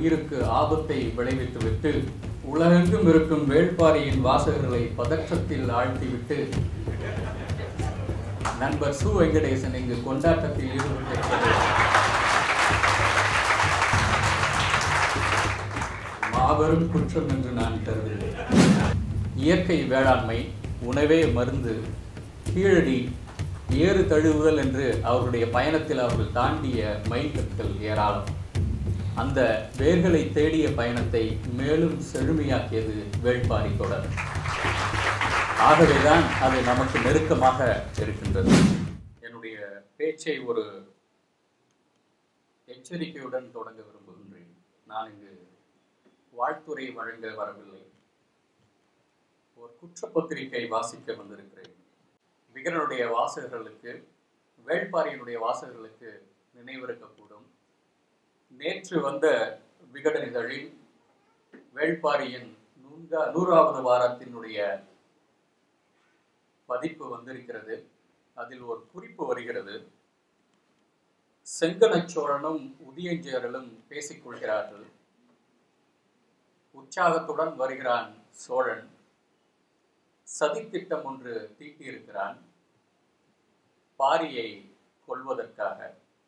உயிருக்கு ஆபத்தை விளைவித்துவிட்டு உலகெங்கும் இருக்கும் வேள்பாரியின் வாசகர்களை பதற்றத்தில் ஆழ்த்திவிட்டு நண்பர் சு வெங்கடேசன் இங்கு கொண்டாட்டத்தில் ஈடுபட்டிருப்பது மாபெரும் குற்றம் என்று நான் கருதுகிறேன் இயற்கை வேளாண்மை உணவே மருந்து கீழடி ஏறு தழுவுதல் என்று அவருடைய பயணத்தில் அவர்கள் தாண்டிய மைல்கற்கள் ஏராளம் அந்த வேர்களை தேடிய பயணத்தை மேலும் செழுமையாக்கியது வேள்பாரி தொடர் ஆகவேதான் அது நமக்கு நெருக்கமாக இருக்கின்றது என்னுடைய பேச்சை ஒரு எச்சரிக்கையுடன் தொடங்க விரும்புகின்றேன் நான் இங்கு வாழ்த்துரை வழங்க வரவில்லை ஒரு குற்றப்பத்திரிகை வாசிக்க வந்திருக்கிறேன் விகரனுடைய வாசகர்களுக்கு வேள்பாரியினுடைய வாசகர்களுக்கு நினைவிருக்கக்கூடும் நேற்று வந்த விகடன் இதழில் வேள்பாரியின் நூங்கா நூறாவது வாரத்தினுடைய பதிப்பு வந்திருக்கிறது அதில் ஒரு குறிப்பு வருகிறது செங்கனச் சோழனும் உதியஞ்சேரலும் பேசிக்கொள்கிறார்கள் உற்சாகத்துடன் வருகிறான் சோழன் சதித்திட்டம் ஒன்று தீட்டியிருக்கிறான் பாரியை கொள்வதற்காக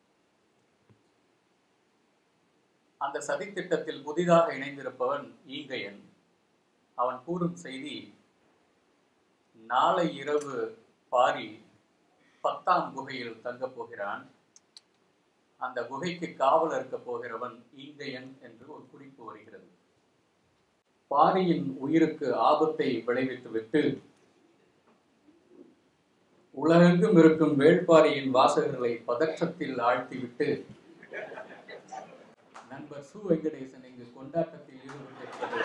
அந்த சதித்திட்டத்தில் புதிதாக இணைந்திருப்பவன் ஈங்கையன் அவன் கூறும் செய்தி நாளை இரவு பாரி பத்தாம் குகையில் தங்கப் போகிறான் அந்த குகைக்கு காவல் இருக்க போகிறவன் ஈங்கையன் என்று ஒரு குறிப்பு வருகிறது பாரியின் உயிருக்கு ஆபத்தை விளைவித்துவிட்டு உலகெங்கும் இருக்கும் வேள்பாரியின் வாசகர்களை பதற்றத்தில் ஆழ்த்திவிட்டு நண்பர் சு வெங்கடேசன் இங்கு கொண்டாட்டத்தில் ஈடுபட்டிருப்பது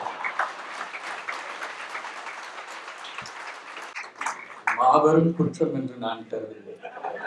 மாபெரும் குற்றம் என்று நான் கருதுகிறேன்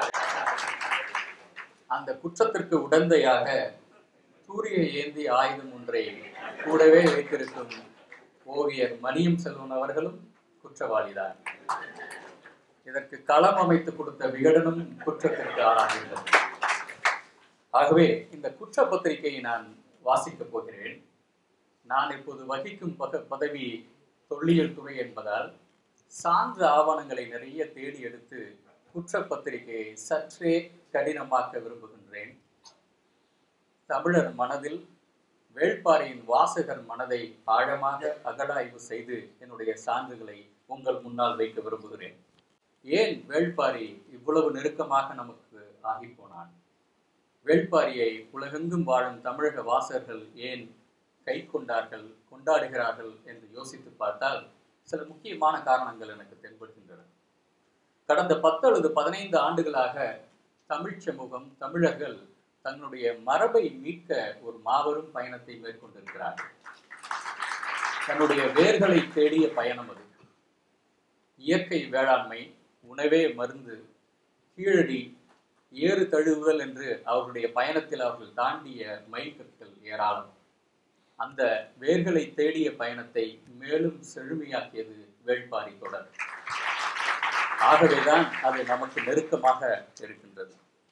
அந்த குற்றத்திற்கு உடந்தையாக சூரிய ஏந்தி ஆயுதம் ஒன்றை கூடவே வைத்திருக்கும் ஓவியர் மணியம் செல்வன் அவர்களும் குற்றவாளிதான் இதற்கு களம் அமைத்து கொடுத்த விகடனும் குற்றத்திற்கு ஆளாகின்றது ஆகவே இந்த குற்ற பத்திரிகையை நான் வாசிக்கப் போகிறேன் நான் இப்போது வகிக்கும் பக பதவி தொல்லியல் துறை என்பதால் சான்று ஆவணங்களை நிறைய தேடி எடுத்து குற்றப்பத்திரிகையை சற்றே கடினமாக்க விரும்புகின்றேன் தமிழர் மனதில் வேள்பாரியின் வாசகர் மனதை ஆழமாக அகடாய்வு செய்து என்னுடைய சான்றுகளை உங்கள் முன்னால் வைக்க விரும்புகிறேன் ஏன் வேள்பாரி இவ்வளவு நெருக்கமாக நமக்கு ஆகி போனான் வேள்பாரியை உலகெங்கும் வாழும் தமிழக வாசகர்கள் ஏன் கை கொண்டார்கள் கொண்டாடுகிறார்கள் என்று யோசித்து பார்த்தால் சில முக்கியமான காரணங்கள் எனக்கு தென்படுகின்றன கடந்த பத்து அல்லது பதினைந்து ஆண்டுகளாக தமிழ் சமூகம் தமிழர்கள் தன்னுடைய மரபை மீட்க ஒரு மாபெரும் பயணத்தை மேற்கொண்டிருக்கிறார்கள் தன்னுடைய வேர்களை தேடிய பயணம் அது இயற்கை வேளாண்மை உணவே மருந்து கீழடி ஏறு தழுவுதல் என்று அவர்களுடைய பயணத்தில் அவர்கள் தாண்டிய மைல்கற்கள் ஏராளம் அந்த வேர்களை தேடிய பயணத்தை மேலும் செழுமையாக்கியது வேள்பாரி தொடர் ஆகவேதான் அது நமக்கு நெருக்கமாக இருக்கின்றது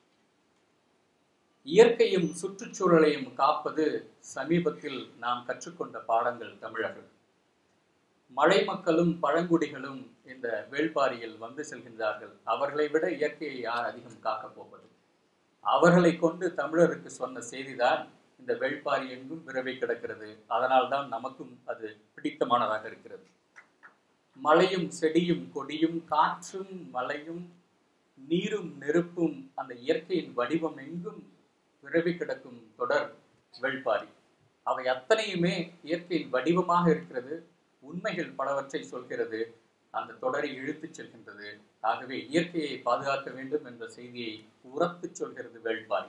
இயற்கையும் சுற்றுச்சூழலையும் காப்பது சமீபத்தில் நாம் கற்றுக்கொண்ட பாடங்கள் தமிழர்கள் மலை மக்களும் பழங்குடிகளும் இந்த வேள்பாரியில் வந்து செல்கின்றார்கள் அவர்களை விட இயற்கையை யார் அதிகம் காக்கப் போவது அவர்களை கொண்டு தமிழருக்கு சொன்ன செய்திதான் இந்த வேள்பாரி எங்கும் விரவி கிடக்கிறது அதனால்தான் நமக்கும் அது பிடித்தமானதாக இருக்கிறது மலையும் செடியும் கொடியும் காற்றும் மலையும் நீரும் நெருப்பும் அந்த இயற்கையின் வடிவம் எங்கும் விரவி கிடக்கும் தொடர் வேள்பாரி அவை அத்தனையுமே இயற்கையின் வடிவமாக இருக்கிறது உண்மைகள் பலவற்றை சொல்கிறது அந்த தொடரை இழுத்துச் செல்கின்றது ஆகவே இயற்கையை பாதுகாக்க வேண்டும் என்ற செய்தியை உரத்துச் சொல்கிறது வேள்பாரி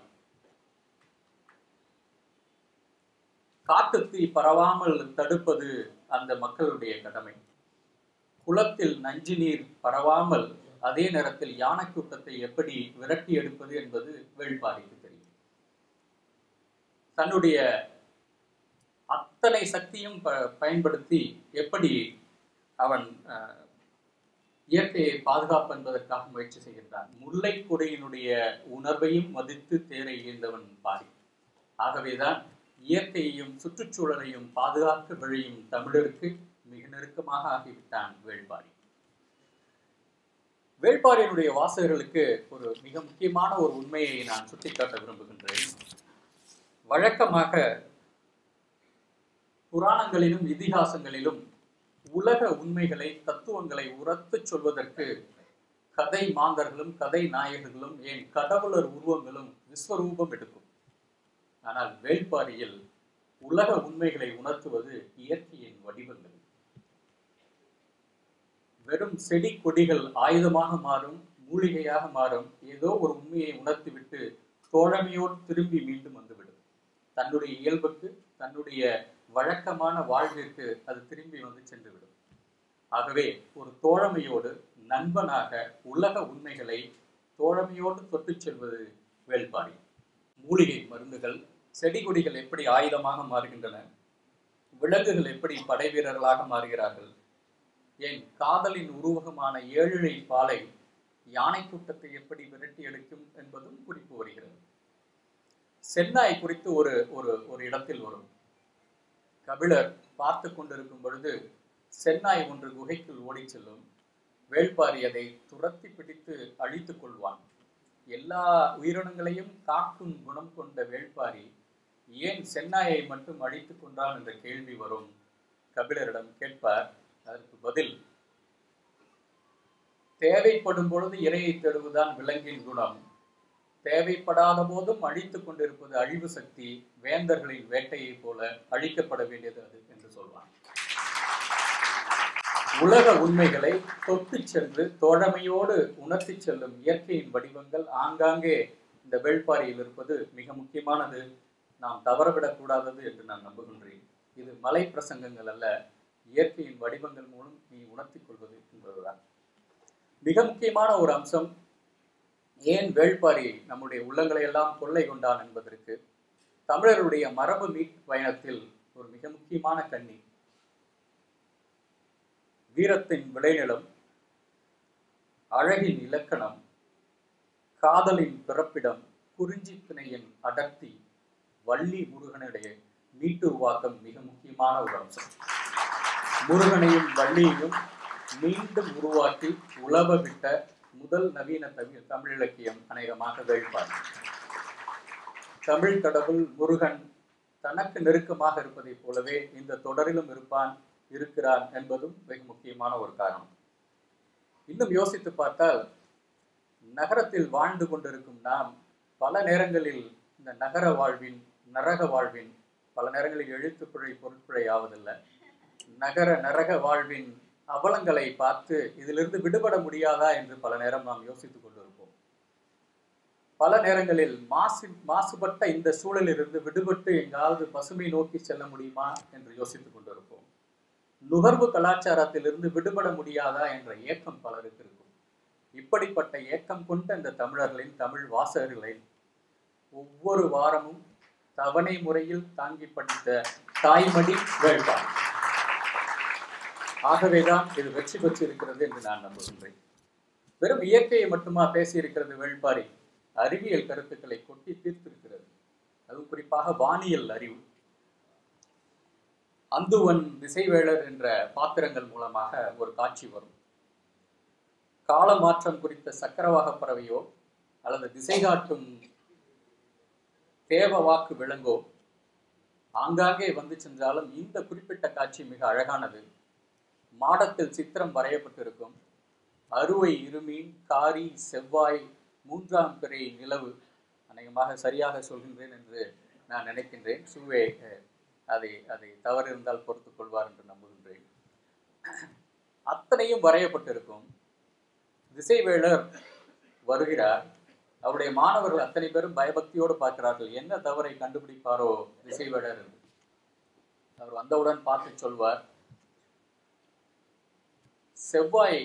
காட்டுத்தீ பரவாமல் தடுப்பது அந்த மக்களுடைய கடமை குளத்தில் நஞ்சு நீர் பரவாமல் அதே நேரத்தில் யானை கூட்டத்தை எப்படி விரட்டி எடுப்பது என்பது வேள்பாரிக்கு தெரியும் தன்னுடைய அத்தனை சக்தியும் ப- பயன்படுத்தி எப்படி அவன் அஹ், இயற்கையை பாதுகாப்பு என்பதற்காக முயற்சி செய்கின்றான் முல்லை கொடியினுடைய உணர்வையும் மதித்து தேரை ஈர்ந்தவன் பாரி ஆகவேதான் இயற்கையையும் சுற்றுச்சூழலையும் பாதுகாக்க விழையும் தமிழருக்கு மிக நெருக்கமாக ஆகிவிட்டான் வேள்பாரி வேள்பாரியினுடைய வாசகர்களுக்கு ஒரு மிக முக்கியமான ஒரு உண்மையை நான் சுட்டிக்காட்ட விரும்புகின்றேன் வழக்கமாக புராணங்களிலும் இதிகாசங்களிலும் உலக உண்மைகளை தத்துவங்களை உரத்துச் சொல்வதற்கு கதை மாந்தர்களும் கதை நாயகர்களும் ஏன் கடவுளர் உருவங்களும் விஸ்வரூபம் எடுக்கும் ஆனால் வேள்பாரியில் உலக உண்மைகளை உணர்த்துவது இயற்கையின் வடிவங்கள் வெறும் செடி கொடிகள் ஆயுதமாக மாறும் மூலிகையாக மாறும் ஏதோ ஒரு உண்மையை உணர்த்திவிட்டு தோழமையோடு திரும்பி மீண்டும் வந்துவிடும் தன்னுடைய இயல்புக்கு தன்னுடைய வழக்கமான வாழ்விற்கு அது திரும்பி வந்து சென்றுவிடும் ஆகவே ஒரு தோழமையோடு நண்பனாக உலக உண்மைகளை தோழமையோடு தொட்டுச் செல்வது வேள்பாரி மூலிகை மருந்துகள் செடி கொடிகள் எப்படி ஆயுதமாக மாறுகின்றன விலங்குகள் எப்படி படை வீரர்களாக மாறுகிறார்கள் ஏன் காதலின் உருவகமான ஏழிழை பாலை யானை கூட்டத்தை எப்படி விரட்டி எடுக்கும் என்பதும் குறிப்பு வருகிறது சென்னாய் குறித்து ஒரு ஒரு ஒரு இடத்தில் வரும் கபிலர் பார்த்து கொண்டிருக்கும் பொழுது சென்னாய் ஒன்று குகைக்குள் ஓடிச் செல்லும் வேள்பாரி அதை துரத்தி பிடித்து அழித்துக் கொள்வான் எல்லா உயிரினங்களையும் காக்கும் குணம் கொண்ட வேள்பாரி ஏன் சென்னாயை மட்டும் அழித்துக் கொண்டான் என்ற கேள்வி வரும் கபிலரிடம் கேட்பார் அதற்கு பதில் தேவைப்படும் பொழுது இரையை தேடுவதுதான் விலங்கின் குணம் தேவைப்படாத போதும் அழித்துக் கொண்டிருப்பது அழிவு சக்தி வேந்தர்களின் வேட்டையை போல அழிக்கப்பட வேண்டியது அது என்று சொல்வான் உலக உண்மைகளை தொட்டு சென்று தோழமையோடு உணர்த்தி செல்லும் இயற்கையின் வடிவங்கள் ஆங்காங்கே இந்த வேள்பாரியில் இருப்பது மிக முக்கியமானது நாம் தவறவிடக்கூடாதது என்று நான் நம்புகின்றேன் இது மலை பிரசங்கங்கள் அல்ல இயற்கையின் வடிவங்கள் மூலம் நீ உணர்த்திக் கொள்வது என்பதுதான் மிக முக்கியமான ஒரு அம்சம் ஏன் வேள்பாரி நம்முடைய உள்ளங்களை எல்லாம் கொள்ளை கொண்டான் என்பதற்கு தமிழருடைய மரபு மீட் பயணத்தில் ஒரு மிக முக்கியமான கண்ணி வீரத்தின் விளைநிலம் அழகின் இலக்கணம் காதலின் பிறப்பிடம் குறிஞ்சி திணையின் அடர்த்தி வள்ளி முருகனுடைய மீட்டுருவாக்கம் மிக முக்கியமான ஒரு அம்சம் முருகனையும் வள்ளியையும் மீண்டும் உருவாக்கி உலவ விட்ட முதல் நவீன தமிழ் தமிழ் இலக்கியம் அநேகமாக வேள்பார் தமிழ் கடவுள் முருகன் தனக்கு நெருக்கமாக இருப்பதைப் போலவே இந்த தொடரிலும் இருப்பான் இருக்கிறான் என்பதும் மிக முக்கியமான ஒரு காரணம் இன்னும் யோசித்து பார்த்தால் நகரத்தில் வாழ்ந்து கொண்டிருக்கும் நாம் பல நேரங்களில் இந்த நகர வாழ்வின் நரக வாழ்வின் பல நேரங்களில் எழுத்துப்பிழை பொருட்பிழை ஆவதில்லை நகர நரக வாழ்வின் அவலங்களை பார்த்து இதிலிருந்து விடுபட முடியாதா என்று பல நேரம் நாம் யோசித்துக் கொண்டிருப்போம் பல நேரங்களில் மாசு மாசுபட்ட இந்த சூழலிலிருந்து விடுபட்டு எங்காவது பசுமை நோக்கி செல்ல முடியுமா என்று யோசித்துக் கொண்டிருப்போம் நுகர்வு கலாச்சாரத்திலிருந்து விடுபட முடியாதா என்ற ஏக்கம் பலருக்கு இருக்கும் இப்படிப்பட்ட ஏக்கம் கொண்ட இந்த தமிழர்களின் தமிழ் வாசகர்களை ஒவ்வொரு வாரமும் தவணை முறையில் தாங்கி படித்த தாய்மடி வேள்பார் ஆகவேதான் இது வெற்றி பெற்றிருக்கிறது என்று நான் நம்புகின்றேன் வெறும் இயற்கையை மட்டுமா பேசியிருக்கிறது வேள்பாரி அறிவியல் கருத்துக்களை கொட்டி தீர்த்திருக்கிறது அதுவும் குறிப்பாக வானியல் அறிவு அந்துவன் திசைவேளர் என்ற பாத்திரங்கள் மூலமாக ஒரு காட்சி வரும் கால மாற்றம் குறித்த சக்கரவாக பறவையோ அல்லது திசை காட்டும் தேவ வாக்கு விலங்கோ ஆங்காங்கே வந்து சென்றாலும் இந்த குறிப்பிட்ட காட்சி மிக அழகானது மாடத்தில் சித்திரம் வரையப்பட்டிருக்கும் அறுவை இருமீன் காரி செவ்வாய் மூன்றாம் பிறை நிலவு அநேகமாக சரியாக சொல்கின்றேன் என்று நான் நினைக்கின்றேன் சுவே அஹ், அதை அதை தவறு இருந்தால் பொறுத்துக் கொள்வார் என்று நம்புகின்றேன் அத்தனையும் வரையப்பட்டிருக்கும் திசைவேளர் வருகிறார் அவருடைய மாணவர்கள் அத்தனை பேரும் பயபக்தியோடு பார்க்கிறார்கள் என்ன தவறை கண்டுபிடிப்பாரோ திசைவேளர் என்று அவர் வந்தவுடன் பார்த்து சொல்வார் செவ்வாய்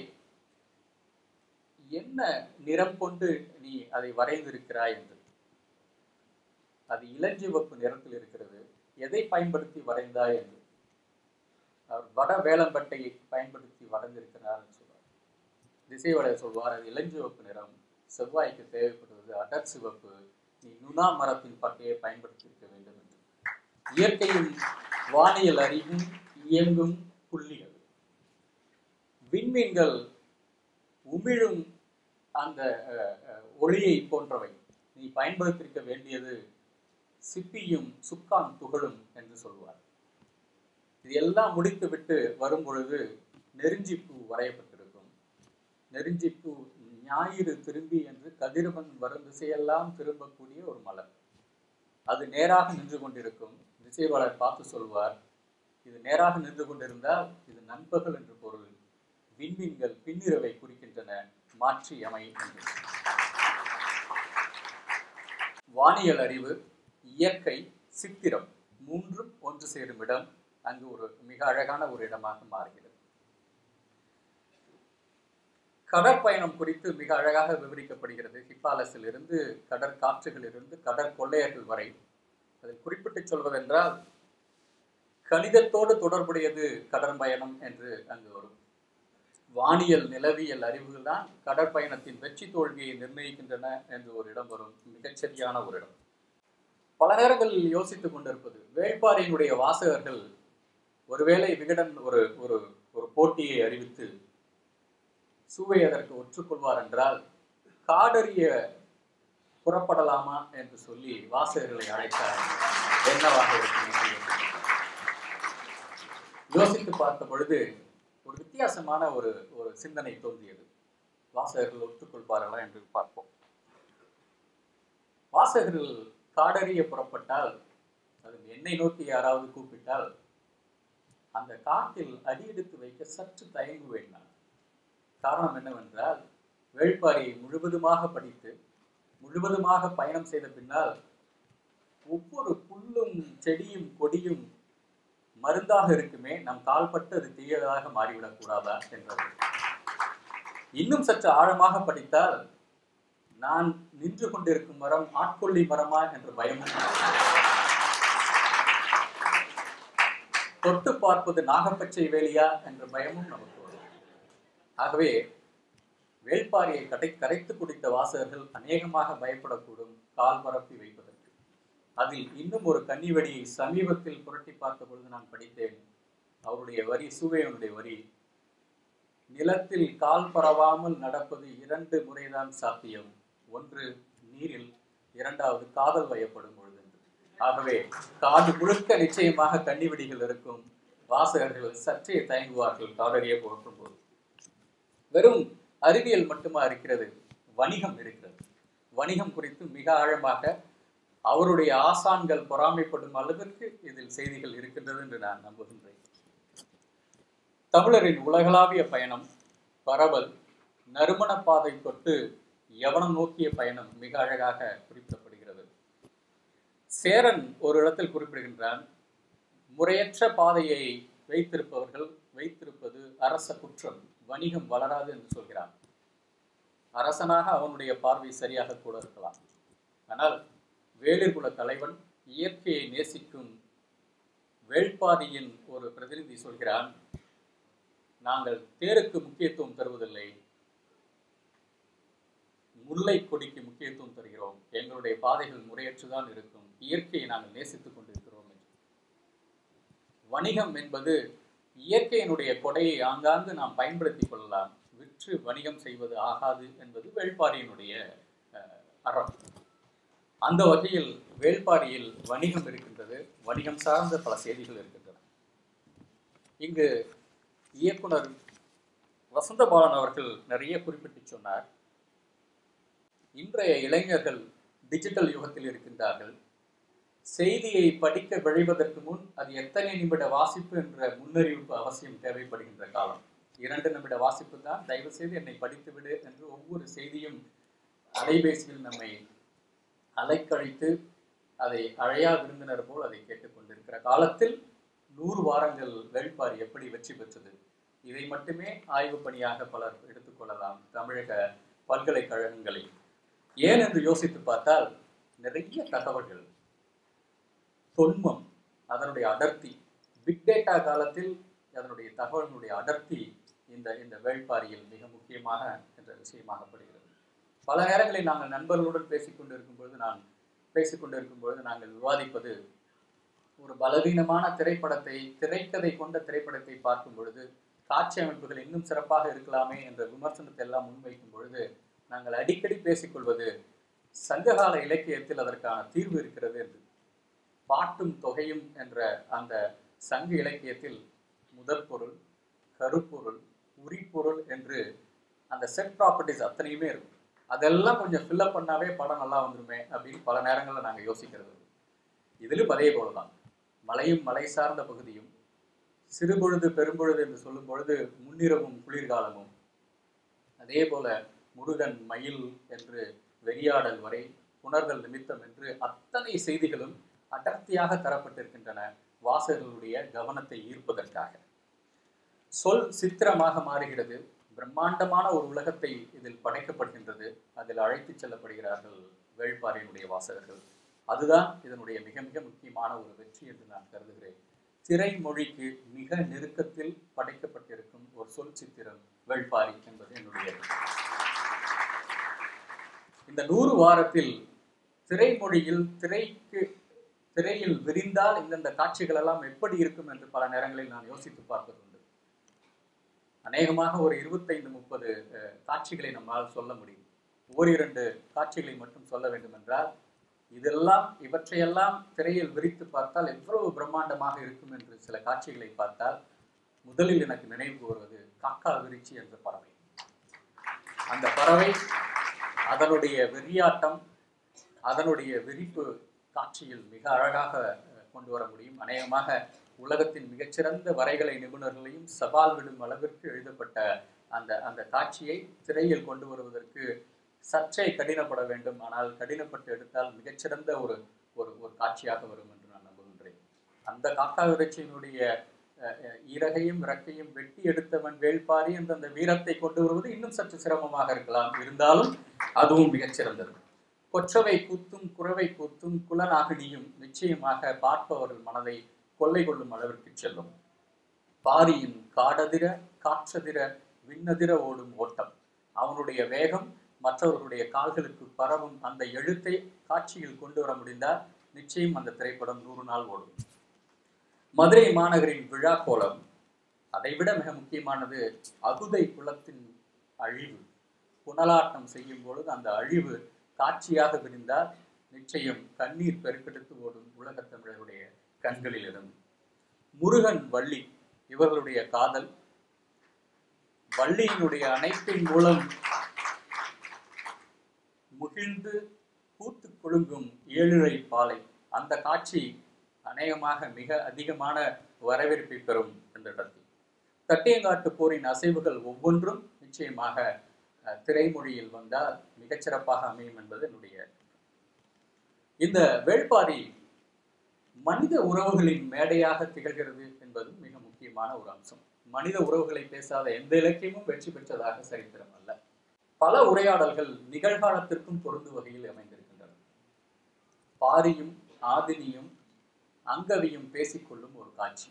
என்ன நிறம் கொண்டு நீ அதை வரைந்திருக்கிறாய் என்று அது இளஞ்சிவப்பு நிறத்தில் இருக்கிறது எதை பயன்படுத்தி வரைந்தாய் என்று அவர் வட வேளம்பட்டை பயன்படுத்தி வரைந்திருக்கிறார் என்று சொல்வார் திசைவடைய சொல்வார் அது இளஞ்சிவப்பு நிறம் செவ்வாய்க்கு தேவைப்படுவது அடர் சிவப்பு நீ நுணா மரத்தின் பட்டையை பயன்படுத்தி இருக்க வேண்டும் என்று இயற்கையும் வானியல் அறிவும் இயங்கும் புள்ளிகள் விண்மீன்கள் உமிழும் அந்த அஹ், அஹ், ஒளியை போன்றவை நீ பயன்படுத்தியிருக்க வேண்டியது சிப்பியும் சுக்கான் துகளும் என்று சொல்வார் இது எல்லாம் முடித்துவிட்டு வரும் பொழுது நெருஞ்சிப்பூ வரையப்பட்டிருக்கும் நெருஞ்சிப்பூ ஞாயிறு திரும்பி என்று கதிரவன் வரும் திசையெல்லாம் திரும்பக்கூடிய ஒரு மலர் அது நேராக நின்று கொண்டிருக்கும் திசைவாளர் பார்த்து சொல்வார் இது நேராக நின்று கொண்டிருந்தால் இது நண்பகல் என்று பொருள் விண்மீன்கள் பின்னிரவை குறிக்கின்றன மாற்றி அமை என்று வானியல் அறிவு இயற்கை சித்திரம் மூன்றும் ஒன்று சேரும் இடம் அங்கு ஒரு மிக அழகான ஒரு இடமாக மாறுகிறது கடற்பயணம் குறித்து மிக அழகாக விவரிக்கப்படுகிறது ஹிப்பாலஸில் இருந்து கடற்காற்றுகளிலிருந்து கடற்கொள்ளையர்கள் வரை அதில் குறிப்பிட்டு சொல்வதென்றால் கணிதத்தோடு தொடர்புடையது கடற்பயணம் என்று அங்கு வரும் வானியல் நிலவியல் அறிவுகள் தான் கடற்பயணத்தின் வெற்றி தோல்வியை நிர்ணயிக்கின்றன என்று ஒரு இடம் வரும் மிகச்சரியான ஒரு இடம் பல நேரங்களில் யோசித்துக் கொண்டிருப்பது வேள்பாறையினுடைய வாசகர்கள் ஒருவேளை விகடன் ஒரு ஒரு ஒரு போட்டியை அறிவித்து சுவை அதற்கு ஒற்றுக்கொள்வார் என்றால் காடறிய புறப்படலாமா என்று சொல்லி வாசகர்களை அழைத்தார் என்னவாக இருக்கும் என்று யோசித்தேன். யோசித்து பார்த்த பொழுது ஒரு வித்தியாசமான ஒரு ஒரு சிந்தனை தோன்றியது வாசகர்கள் ஒத்துக்கொள்வார்களா என்று பார்ப்போம் வாசகர்கள் காடறிய புறப்பட்டால் அது என்னை நோக்கி யாராவது கூப்பிட்டால் அந்த காட்டில் அடியெடுத்து வைக்க சற்று தயங்குவேன் நான் காரணம் என்னவென்றால் வேள்பாரியை முழுவதுமாக படித்து முழுவதுமாக பயணம் செய்த பின்னால் ஒவ்வொரு புல்லும் செடியும் கொடியும் மருந்தாக இருக்குமே நம் கால்பட்டு அது தீயதாக மாறிவிடக் கூடாதா என்றது இன்னும் சற்று ஆழமாக படித்தால் நான் நின்று கொண்டிருக்கும் மரம் ஆட்கொள்ளி மரமா என்ற பயமும் தொட்டு பார்ப்பது நாகப்பச்சை வேலியா என்ற பயமும் நமக்கு வரும் ஆகவே வேள்பாரியை கடை கரைத்து குடித்த வாசகர்கள் அநேகமாக பயப்படக்கூடும் கால் பரப்பி வைப்பதற்கு அதில் இன்னும் ஒரு கன்னிவடியை சமீபத்தில் புரட்டி பார்த்த பொழுது நான் படித்தேன் அவருடைய வரி சூவையனுடைய வரி நிலத்தில் கால் பரவாமல் நடப்பது இரண்டு முறைதான் சாத்தியம் ஒன்று நீரில் இரண்டாவது காதல் வயப்படும் பொழுது என்று. ஆகவே காது முழுக்க நிச்சயமாக கன்னிவெடிகள் இருக்கும் வாசகர்கள் சற்றே தயங்குவார்கள் காதலிய போற்றும் போது வெறும் அறிவியல் மட்டுமா இருக்கிறது வணிகம் இருக்கிறது வணிகம் குறித்து மிக ஆழமாக அவருடைய ஆசான்கள் பொறாமைப்படும் அளவிற்கு இதில் செய்திகள் இருக்கின்றது என்று நான் நம்புகின்றேன் தமிழரின் உலகளாவிய பயணம் பரவல் நறுமண பாதை தொட்டு யவனம் நோக்கிய பயணம் மிக அழகாக குறிப்பிடப்படுகிறது சேரன் ஒரு இடத்தில் குறிப்பிடுகின்றான் முறையற்ற பாதையை வைத்திருப்பவர்கள் வைத்திருப்பது அரச குற்றம் வணிகம் வளராது என்று சொல்கிறான் அரசனாக அவனுடைய பார்வை சரியாக கூட இருக்கலாம் ஆனால் வேளிர் குல தலைவன் இயற்கையை நேசிக்கும் வேள்பாரியின் ஒரு பிரதிநிதி சொல்கிறான் நாங்கள் தேருக்கு முக்கியத்துவம் தருவதில்லை முல்லை கொடிக்கு முக்கியத்துவம் தருகிறோம் எங்களுடைய பாதைகள் முறையற்றுதான் இருக்கும் இயற்கையை நாங்கள் நேசித்துக் கொண்டிருக்கிறோம் என்று வணிகம் என்பது இயற்கையினுடைய கொடையை ஆங்காங்கு நாம் பயன்படுத்திக் கொள்ளலாம் விற்று வணிகம் செய்வது ஆகாது என்பது வேள்பாரியினுடைய அஹ், அறம் அந்த வகையில் வேள்பாரியில் வணிகம் இருக்கின்றது வணிகம் சார்ந்த பல செய்திகள் இருக்கின்றன இங்கு இயக்குனர் வசந்தபாலன் அவர்கள் நிறைய குறிப்பிட்டு சொன்னார் இன்றைய இளைஞர்கள் டிஜிட்டல் யுகத்தில் இருக்கின்றார்கள் செய்தியை படிக்க விழைவதற்கு முன் அது எத்தனை நிமிட வாசிப்பு என்ற முன்னறிவிப்பு அவசியம் தேவைப்படுகின்ற காலம் இரண்டு நிமிட வாசிப்பு தான் தயவு செய்து என்னை படித்துவிடு என்று ஒவ்வொரு செய்தியும் அலைபேசியில் நம்மை அலைக்கழித்து அதை அழையா விருந்தினர் போல் அதை கேட்டுக்கொண்டிருக்கிற காலத்தில் நூறு வாரங்கள் வேள்பாரி எப்படி வெற்றி பெற்றது இதை மட்டுமே ஆய்வு பணியாக பலர் எடுத்துக்கொள்ளலாம் தமிழக பல்கலைக்கழகங்களில் ஏன் என்று யோசித்து பார்த்தால் நிறைய தகவல்கள் தொன்மம் அதனுடைய அடர்த்தி பிக் டேட்டா காலத்தில் அதனுடைய தகவலினுடைய அடர்த்தி இந்த இந்த வேள்பாரியில் மிக முக்கியமாக என்ற விஷயமாகப்படுகிறது பல நேரங்களில் நாங்கள் நண்பர்களுடன் பேசிக்கொண்டிருக்கும் பொழுது நான் பேசிக்கொண்டிருக்கும் பொழுது நாங்கள் விவாதிப்பது ஒரு பலவீனமான திரைப்படத்தை திரைக்கதை கொண்ட திரைப்படத்தை பார்க்கும் பொழுது காட்சி அமைப்புகள் இன்னும் சிறப்பாக இருக்கலாமே என்ற விமர்சனத்தை எல்லாம் முன்வைக்கும் பொழுது நாங்கள் அடிக்கடி பேசிக்கொள்வது சங்ககால இலக்கியத்தில் அதற்கான தீர்வு இருக்கிறது என்று பாட்டும் தொகையும் என்ற அந்த சங்க இலக்கியத்தில் முதற் பொருள் கருப்பொருள் உரிப்பொருள் என்று அந்த செட் ப்ராப்பர்ட்டிஸ் அத்தனையுமே இருக்கும் அதெல்லாம் கொஞ்சம் ஃபில்லப் பண்ணாவே படம் நல்லா வந்துருமே அப்படின்னு பல நேரங்களில் நாங்கள் யோசிக்கிறது இதிலும் அதே போல தான் மலையும் மலை சார்ந்த பகுதியும் சிறுபொழுது பெரும்பொழுது என்று சொல்லும் பொழுது முன்னிரவும் குளிர்காலமும் அதே போல முருகன் மயில் என்று வெறியாடல் வரை புணர்தல் நிமித்தம் என்று அத்தனை செய்திகளும் அடர்த்தியாக தரப்பட்டிருக்கின்றன வாசகர்களுடைய கவனத்தை ஈர்ப்பதற்காக சொல் சித்திரமாக மாறுகிறது பிரம்மாண்டமான ஒரு உலகத்தை இதில் படைக்கப்படுகின்றது அதில் அழைத்துச் செல்லப்படுகிறார்கள் வேள்பாறையினுடைய வாசகர்கள் அதுதான் இதனுடைய மிக மிக முக்கியமான ஒரு வெற்றி என்று நான் கருதுகிறேன் திரைமொழிக்கு மிக நெருக்கத்தில் படைக்கப்பட்டிருக்கும் ஒரு சொல் சித்திரம் வேள்பாரி என்பது என்னுடைய இந்த நூறு வாரத்தில் திரைமொழியில் திரைக்கு திரையில் விரிந்தால் இந்தந்த காட்சிகள் எல்லாம் எப்படி இருக்கும் என்று பல நேரங்களில் நான் யோசித்து பார்ப்பதுண்டு அநேகமாக ஒரு இருபத்தைந்து முப்பது அஹ், காட்சிகளை நம்மால் சொல்ல முடியும் ஓரிரண்டு காட்சிகளை மட்டும் சொல்ல வேண்டும் என்றால் இதெல்லாம் இவற்றையெல்லாம் திரையில் விரித்து பார்த்தால் எவ்வளவு பிரம்மாண்டமாக இருக்கும் என்று சில காட்சிகளை பார்த்தால் முதலில் எனக்கு நினைவு வருவது காக்கா விரிச்சி என்ற பறவை அந்த பறவை அதனுடைய வெறியாட்டம் அதனுடைய விரிப்பு காட்சியில் மிக அழகாக அஹ், கொண்டு வர முடியும் அநேகமாக உலகத்தின் மிகச்சிறந்த வரைகலை நிபுணர்களையும் சவால் விடும் அளவிற்கு எழுதப்பட்ட அந்த அந்த காட்சியை திரையில் கொண்டு வருவதற்கு சற்றே கடினப்பட வேண்டும் ஆனால் கடினப்பட்டு எடுத்தால் மிகச்சிறந்த ஒரு ஒரு ஒரு காட்சியாக வரும் என்று நான் நம்புகின்றேன் அந்த காக்கா இறைச்சியினுடைய அஹ், அஹ், இறகையும் இறக்கையும் வெட்டி எடுத்தவன் வேள்பாரி என்ற அந்த வீரத்தை கொண்டு வருவது இன்னும் சற்று சிரமமாக இருக்கலாம் இருந்தாலும் அதுவும் மிகச்சிறந்தது கொற்றவை கூத்தும் குறவை கூத்தும் குலநாகினியும் நிச்சயமாக பார்ப்பவர்கள் மனதை கொள்ளை கொள்ளும் அளவிற்கு செல்லும் பாரியின் காடதிர காற்றதிர விண்ணதிர ஓடும் ஓட்டம் அவனுடைய வேகம் மற்றவர்களுடைய கால்களுக்கு பரவும் அந்த எழுத்தை காட்சியில் கொண்டு வர முடிந்தால் நிச்சயம் அந்த திரைப்படம் நூறு நாள் ஓடும் மதுரை மாநகரின் விழா கோலம் அதைவிட மிக முக்கியமானது அகுதை குலத்தின் அழிவு புனலாட்டம் செய்யும் பொழுது அந்த அழிவு காட்சியாக விரிந்தால் நிச்சயம் கண்ணீர் பெருக்கெடுத்து ஓடும் உலகத் தமிழருடைய கண்களில் இருந்து முருகன் வள்ளி இவர்களுடைய காதல் வள்ளியினுடைய அணைப்பின் மூலம் முகிழ்ந்து பூத்து குலுங்கும் ஏழுரை பாலை அந்த காட்சி அநேகமாக மிக அதிகமான வரவேற்பை பெறும் இந்த இடத்தில் தட்டியங்காட்டு போரின் அசைவுகள் ஒவ்வொன்றும் நிச்சயமாக அஹ், திரைமொழியில் வந்தால் மிகச்சிறப்பாக அமையும் என்பது என்னுடைய இந்த வேள்பாரி மனித உறவுகளின் மேடையாக திகழ்கிறது என்பதும் மிக முக்கியமான ஒரு அம்சம் மனித உறவுகளை பேசாத எந்த இலக்கியமும் வெற்றி பெற்றதாக சரித்திரம் அல்ல பல உரையாடல்கள் நிகழ்காலத்திற்கும் பொருந்தும் வகையில் அமைந்திருக்கின்றன பாரியும் ஆதினியும் அங்கவியும் பேசிக்கொள்ளும் ஒரு காட்சி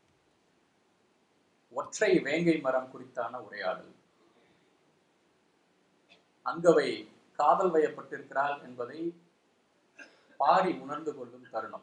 ஒற்றை வேங்கை மரம் குறித்தான உரையாடல் அங்கவை காதல் வயப்பட்டிருக்கிறாள் என்பதை பாரி உணர்ந்து கொள்ளும் தருணம்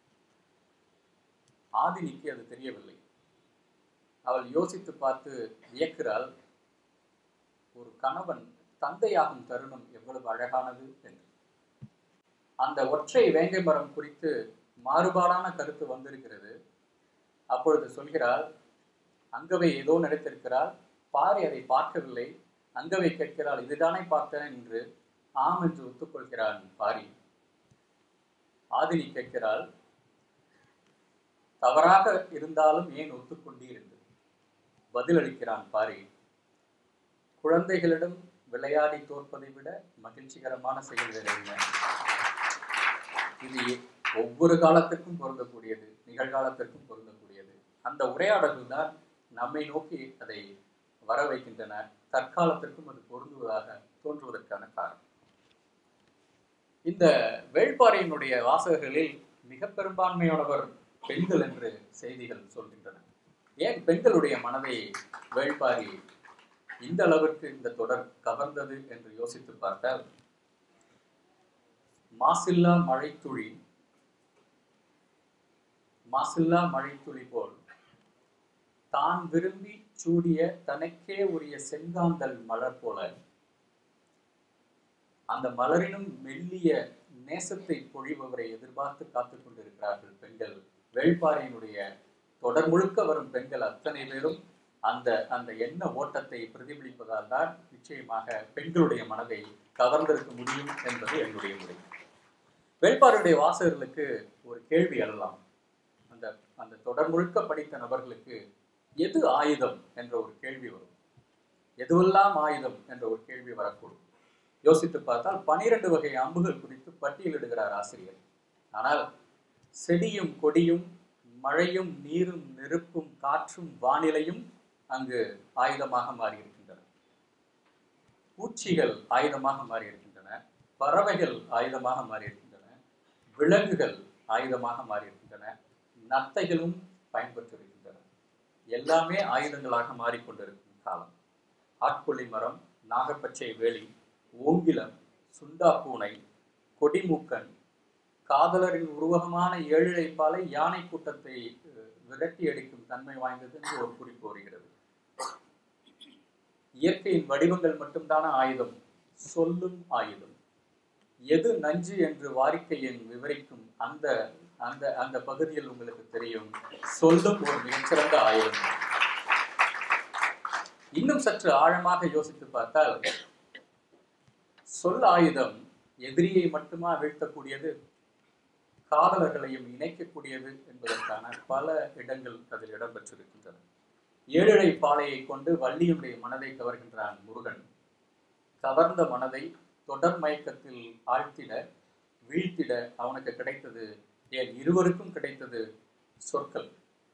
ஆதினிக்கு அது தெரியவில்லை அவள் யோசித்து பார்த்து வியக்கிறாள் ஒரு கணவன் தந்தையாகும் தருணம் எவ்வளவு அழகானது என்று அந்த ஒற்றை வேங்கை மரம் குறித்து மாறுபாடான கருத்து வந்திருக்கிறது அப்பொழுது சொல்கிறாள் அங்கவை ஏதோ நினைத்திருக்கிறாள் பாரி அதை பார்க்கவில்லை அங்கவை கேட்கிறாள் இதுதானே பார்த்தேன் என்று ஆம் என்று ஒத்துக்கொள்கிறான் பாரி ஆதினி கேட்கிறாள் தவறாக இருந்தாலும் ஏன் ஒத்துக்கொண்டீர் என்று பதிலளிக்கிறான் பாரி குழந்தைகளிடம் விளையாடி தோற்பதை விட மகிழ்ச்சிகரமான செயல் வேறு என்ன இது ஒவ்வொரு காலத்திற்கும் பொருந்தக்கூடியது நிகழ்காலத்திற்கும் பொருந்தக்கூடியது அந்த உரையாடல்கள் தான் நம்மை நோக்கி அதை வர வைக்கின்றன தற்காலத்திற்கும் அது பொருந்துவதாக தோன்றுவதற்கான காரணம் இந்த வேள்பாறையினுடைய வாசகர்களில் மிக பெரும்பான்மையானவர் பெண்கள் என்று செய்திகள் சொல்கின்றன ஏன் பெண்களுடைய மனதை வேள்பாரி இந்த அளவிற்கு இந்த தொடர் கவர்ந்தது என்று யோசித்து பார்த்தால் மாசில்லா மழைத்துளி மாசில்லா மழைத்துளி போல் தான் விரும்பி சூடிய தனக்கே உரிய செங்காந்தல் மலர் போல அந்த மலரினும் மெல்லிய நேசத்தை பொழிபவரை எதிர்பார்த்து காத்துக் கொண்டிருக்கிறார்கள் பெண்கள் வேள்பாறையினுடைய தொடர் முழுக்க வரும் பெண்கள் அத்தனை பேரும் அந்த அந்த எண்ண ஓட்டத்தை பிரதிபலிப்பதால் தான் நிச்சயமாக பெண்களுடைய மனதை கவர்ந்திருக்க முடியும் என்பது என்னுடைய முறை வேள்பாறையுடைய வாசகர்களுக்கு ஒரு கேள்வி எழலாம் அந்த அந்த தொடர் முழுக்க படித்த நபர்களுக்கு எது ஆயுதம் என்ற ஒரு கேள்வி வரும் எதுவெல்லாம் ஆயுதம் என்ற ஒரு கேள்வி வரக்கூடும் யோசித்து பார்த்தால் பனிரெண்டு வகை அம்புகள் குறித்து பட்டியலிடுகிறார் ஆசிரியர் ஆனால் செடியும் கொடியும் மழையும் நீரும் நெருப்பும் காற்றும் வானிலையும் அங்கு ஆயுதமாக மாறியிருக்கின்றன பூச்சிகள் ஆயுதமாக மாறியிருக்கின்றன பறவைகள் ஆயுதமாக மாறியிருக்கின்றன விலங்குகள் ஆயுதமாக மாறியிருக்கின்றன நத்தைகளும் பயன்பெற்றிருக்கின்றன எல்லாமே ஆயுதங்களாக மாறிக்கொண்டிருக்கும் காலம் ஆட்கொள்ளி மரம் நாகப்பச்சை வேலி ஓங்கிலம் சுண்டா பூனை கொடிமூக்கன் காதலரின் உருவகமான ஏழிழைப்பாலை யானை கூட்டத்தை அஹ், விரட்டி அடிக்கும் தன்மை வாய்ந்தது என்று ஒரு குறிப்பு வருகிறது இயற்கையின் வடிவங்கள் மட்டும்தான ஆயுதம் சொல்லும் ஆயுதம் எது நஞ்சு என்று வாரிக்கையின் விவரிக்கும் அந்த அந்த அந்த பகுதியில் உங்களுக்கு தெரியும் சொல்லும் ஒரு மிகச்சிறந்த ஆயுதம் இன்னும் சற்று ஆழமாக யோசித்து பார்த்தால் சொல் ஆயுதம் எதிரியை மட்டுமா வீழ்த்தக்கூடியது காதலர்களையும் இணைக்கக்கூடியது என்பதற்கான பல இடங்கள் அதில் இடம்பெற்றிருக்கின்றன ஏழரை பாலையை கொண்டு வள்ளியுடைய மனதை கவர்கின்றான் முருகன் கவர்ந்த மனதை தொடர் மயக்கத்தில் ஆழ்த்திட வீழ்த்திட அவனுக்கு கிடைத்தது ஏன் இருவருக்கும் கிடைத்தது சொற்கள்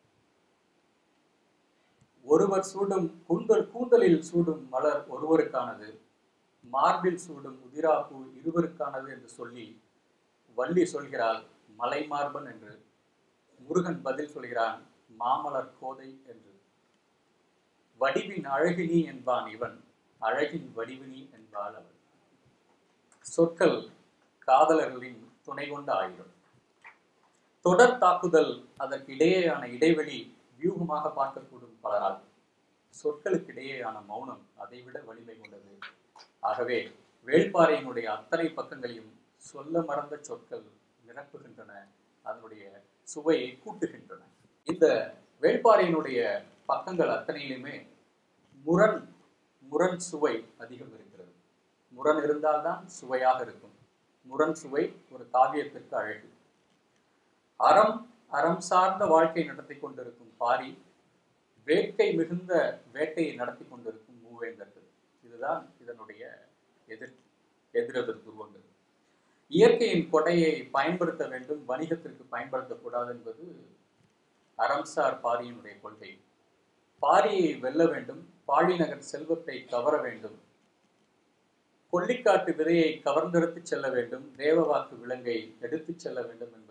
ஒருவர் சூடும் கூந்தல் கூந்தலில் சூடும் மலர் ஒருவருக்கானது மார்பில் சூடும் உதிராப்பூ இருவருக்கானது என்று சொல்லி வள்ளி சொல்கிறாள் மலைமார்பன் என்று முருகன் பதில் சொல்கிறான் மாமலர் கோதை என்று வடிவின் அழகினி என்பான் இவன் அழகின் வடிவினி என்பாள் அவள் சொற்கள் காதலர்களின் துணை கொண்ட ஆயுதம் தொடர் தாக்குதல் அதற்கு இடையேயான இடைவெளி வியூகமாக பார்க்கக்கூடும் பலரால் சொற்களுக்கு இடையேயான மௌனம் அதைவிட வலிமை கொண்டது ஆகவே வேள்பாறையினுடைய அத்தனை பக்கங்களையும் சொல்ல மறந்த சொற்கள் நிரப்புகின்றன அதனுடைய சுவையை கூட்டுகின்றன இந்த வேள்பாறையினுடைய பக்கங்கள் அத்தனையிலுமே முரண் முரண் சுவை அதிகம் இருக்கிறது முரண் இருந்தால்தான் சுவையாக இருக்கும் முரண் சுவை ஒரு காவியத்திற்கு அழகு அறம் அறம் சார்ந்த வாழ்க்கை நடத்தி கொண்டிருக்கும் பாரி வேட்கை மிகுந்த வேட்டையை நடத்தி கொண்டிருக்கும் மூவேந்தர்கள் இதுதான் இதனுடைய எதிர் எதிரெதிர் துருவங்கள் இயற்கையின் கொடையை பயன்படுத்த வேண்டும் வணிகத்திற்கு பயன்படுத்தக்கூடாது என்பது அறம்சார் பாரியினுடைய கொள்கை பாரியை வெல்ல வேண்டும் பாழிநகர் செல்வத்தை கவர வேண்டும் கொல்லிக்காட்டு விதையை கவர்ந்தெடுத்துச் செல்ல வேண்டும் தேவவாக்கு விலங்கை எடுத்துச் செல்ல வேண்டும் என்பது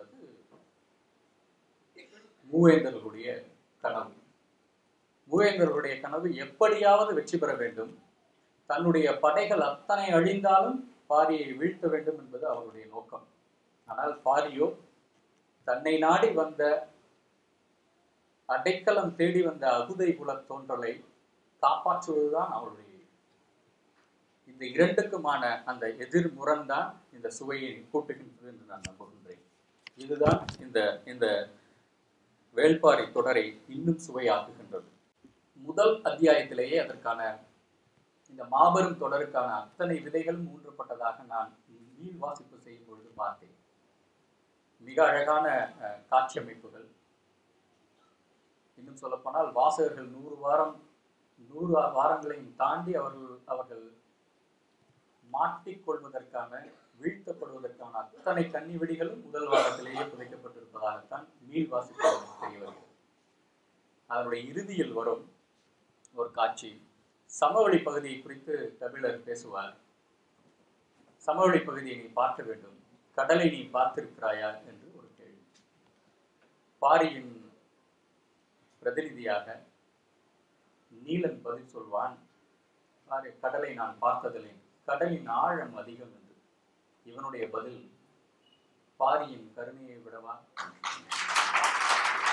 மூவேந்தர்களுடைய கனவு மூவேந்தர்களுடைய கனவு எப்படியாவது வெற்றி பெற வேண்டும் தன்னுடைய படைகள் அத்தனை அழிந்தாலும் பாரியை வீழ்த்த வேண்டும் என்பது அவருடைய நோக்கம் ஆனால் பாரியோ தன்னை நாடி வந்த அடைக்கலம் தேடி வந்த அகுதை குலத் தோன்றலை காப்பாற்றுவதுதான் அவருடைய இந்த இரண்டுக்குமான அந்த எதிர் முரண்தான் இந்த சுவையை கூட்டுகின்றது என்று நான் நம்புகின்றேன் இதுதான் இந்த இந்த வேள்பாரி தொடரை இன்னும் சுவையாக்குகின்றது முதல் அத்தியாயத்திலேயே அதற்கான இந்த மாபெரும் தொடருக்கான அத்தனை விதைகளும் ஊன்றப்பட்டதாக நான் மீள் வாசிப்பு செய்யும் பொழுது பார்த்தேன் மிக அழகான அஹ், காட்சி அமைப்புகள் இன்னும் சொல்லப்போனால் வாசகர்கள் நூறு வாரம் நூறு வாரங்களையும் தாண்டி அவர்கள் அவர்கள் மாட்டிக்கொள்வதற்கான வீழ்த்தப்படுவதற்கான அத்தனை கன்னி வெடிகளும் முதல் வாரத்திலேயே புதைக்கப்பட்டிருப்பதாகத்தான் மீள் வாசிப்பு தெரிய வருகிறது அதனுடைய இறுதியில் வரும் ஒரு காட்சி சமவெளி பகுதியை குறித்து கபிலர் பேசுவார் சமவெளி பகுதியை நீ பார்க்க வேண்டும் கடலை நீ பார்த்திருக்கிறாயா என்று ஒரு கேள்வி பாரியின் பிரதிநிதியாக நீலன் பதில் சொல்வான் பாரு கடலை நான் பார்த்ததில்லை கடலின் ஆழம் அதிகம் என்று இவனுடைய பதில் பாரியின் கருணையை விடவா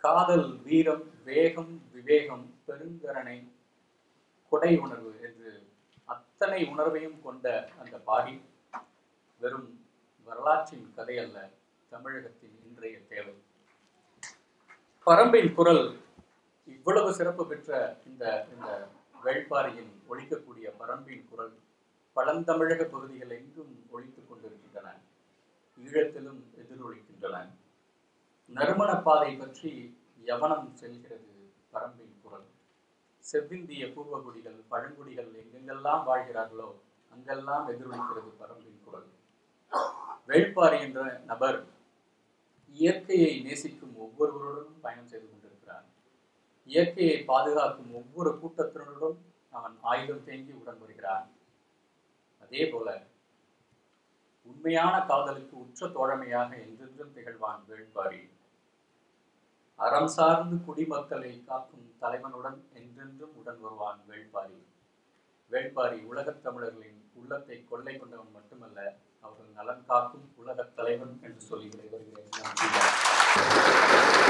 காதல் வீரம் வேகம் விவேகம் பெருங்கரணை கொடை உணர்வு என்று அத்தனை உணர்வையும் கொண்ட அந்த பாடி வெறும் வரலாற்றின் கதை அல்ல தமிழகத்தின் இன்றைய தேவை பரம்பின் குரல் இவ்வளவு சிறப்பு பெற்ற இந்த இந்த வேள்பாரியின் ஒழிக்கக்கூடிய பரம்பின் குரல் பழந்தமிழக பகுதிகள் எங்கும் ஒழித்துக் கொண்டிருக்கின்றன ஈழத்திலும் எதிரொலிக்கின்றன நறுமண பாதை பற்றி யவனம் செல்கிறது பரம்பின் குரல் செவ்விந்திய பூர்வகுடிகள் பழங்குடிகள் எங்கெங்கெல்லாம் வாழ்கிறார்களோ அங்கெல்லாம் எதிரொலிக்கிறது பரம்பின் குரல் வேள்பாரி என்ற நபர் இயற்கையை நேசிக்கும் ஒவ்வொருவருடனும் பயணம் செய்து கொண்டிருக்கிறார் இயற்கையை பாதுகாக்கும் ஒவ்வொரு கூட்டத்தினருடன் அவன் ஆயுதம் தேங்கி உடன் வருகிறான் அதே போல உண்மையான காதலுக்கு உற்ற தோழமையாக என்றென்றும் திகழ்வான் வேள்பாரி அறம் சார்ந்து குடிமக்களை காக்கும் தலைவனுடன் என்றென்றும் உடன் வருவான் வேள்பாரி வேள்பாரி உலகத் தமிழர்களின் உள்ளத்தை கொள்ளை கொண்டவன் மட்டுமல்ல அவர்கள் நலன் காக்கும் உலகத் தலைவன் என்று சொல்லி விடைபெறுகிறேன் நன்றி